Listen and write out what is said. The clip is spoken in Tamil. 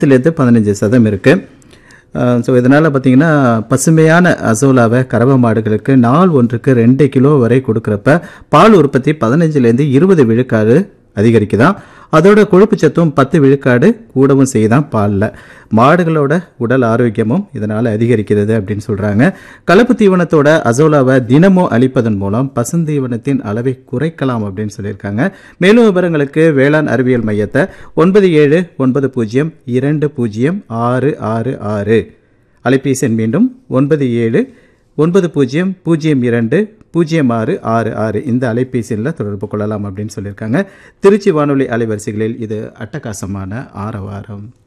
பத்துலேருந்து பதினஞ்சு சதம் இருக்குது ஸோ இதனால் பார்த்தீங்கன்னா பசுமையான அசோலாவை கறவை மாடுகளுக்கு நாள் ஒன்றுக்கு ரெண்டு கிலோ வரை கொடுக்குறப்ப பால் உற்பத்தி பதினஞ்சுலேருந்து இருபது விழுக்காடு அதிகரிக்குதாம் அதோட கொழுப்பு சத்தும் பத்து விழுக்காடு கூடவும் செய்யுதான் பாலில் மாடுகளோட உடல் ஆரோக்கியமும் இதனால் அதிகரிக்கிறது அப்படின்னு சொல்கிறாங்க கலப்பு தீவனத்தோட அசோலாவை தினமும் அளிப்பதன் மூலம் பசுந்தீவனத்தின் அளவை குறைக்கலாம் அப்படின்னு சொல்லியிருக்காங்க மேலும் விவரங்களுக்கு வேளாண் அறிவியல் மையத்தை ஒன்பது ஏழு ஒன்பது பூஜ்ஜியம் இரண்டு பூஜ்ஜியம் ஆறு ஆறு ஆறு அலைபேசி எண் மீண்டும் ஒன்பது ஏழு ஒன்பது பூஜ்ஜியம் பூஜ்ஜியம் இரண்டு பூஜ்ஜியம் ஆறு ஆறு ஆறு இந்த அலைபேசியில் தொடர்பு கொள்ளலாம் அப்படின்னு சொல்லியிருக்காங்க திருச்சி வானொலி அலைவரிசைகளில் இது அட்டகாசமான ஆரவாரம்